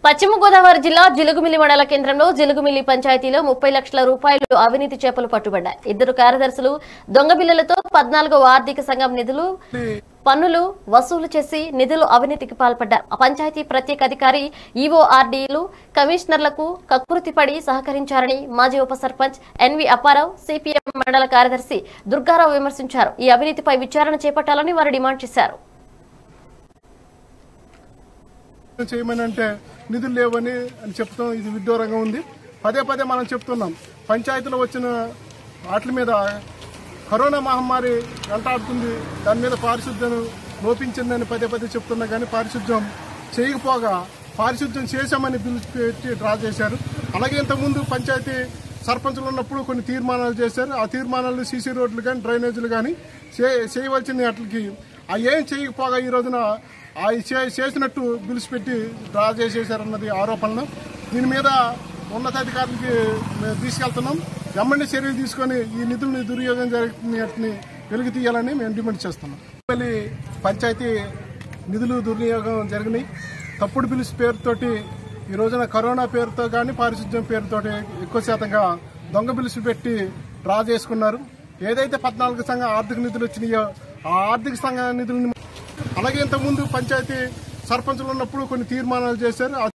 పశ్చిమ గోదావరి జిల్లా జిలుగుమిల్లి మండల కేంద్రంలో జిలుగుమిల్లి పంచాయతీలో ముప్పై లక్షల రూపాయలు అవినీతి చేపలు పట్టుబడ్డాయి ఇద్దరు కార్యదర్శులు దొంగ బిల్లులతో పద్నాలుగవ ఆర్థిక సంఘం నిధులు పన్నులు వసూలు చేసి నిధులు అవినీతికి పాల్పడ్డారు ఆ పంచాయతీ ప్రత్యేక అధికారి ఈఓఆర్డీలు కమిషనర్లకు కకృతిపడి సహకరించారని మాజీ ఉప సర్పంచ్ ఎన్వి అప్పారావు సిపిఎం మండల కార్యదర్శి దుర్గారావు విమర్శించారు ఈ అవినీతిపై విచారణ చేపట్టాలని వారు డిమాండ్ చేశారు చేయమని అంటే నిధులు లేవని అని చెప్తాం ఇది విడ్డూరంగా ఉంది పదే పదే మనం చెప్తున్నాం పంచాయతీలో వచ్చిన వాటి మీద కరోనా మహమ్మారి వెంటాడుతుంది దాని మీద పారిశుద్ధ్యం లోపించిందని పదే పదే చెప్తున్నా కానీ పారిశుద్ధ్యం చేయకపోగా పారిశుద్ధ్యం చేశామని బిల్లు పెట్టి డ్రా చేశారు అలాగే ఇంతకుముందు పంచాయతీ సర్పంచులు ఉన్నప్పుడు కొన్ని తీర్మానాలు చేశారు ఆ తీర్మానాలు సీసీ రోడ్లు కానీ డ్రైనేజీలు కానీ చే- చేయవలసిన వాటికి ఆ ఏం చేయకపోగా ఈ రోజున ఆ చే- చేసినట్టు బిల్స్ పెట్టి డ్రా చేసేసారన్నది ఆరోపణలు దీని మీద ఉన్నతాధికారులకి మేము తీసుకెళ్తున్నాం ఎమ్మెల్యే చర్యలు తీసుకొని ఈ నిధుల్ని దుర్యోగం జరుగుతున్నట్ని వెలుగు తీయాలని మేము డిమాండ్ చేస్తున్నాం మళ్ళీ పంచాయతీ నిధులు దుర్వినియోగం జరిగినాయి తప్పుడు బిల్స్ పేరుతోటి ఈ రోజున కరోనా పేరుతో కానీ పారిశుద్ధ్యం పేరుతోటి ఎక్కువ శాతంగా దొంగ బిల్స్ పెట్టి డ్రా చేసుకున్నారు ఏదైతే పద్నాలుగు సంఘ ఆర్థిక నిధులు వచ్చినాయో ఆ ఆర్థిక సంఘ నిధులని అలాగే ఇంతకుముందు పంచాయతీ సర్పంచులు ఉన్నప్పుడు కొన్ని తీర్మానాలు చేశారు ఆ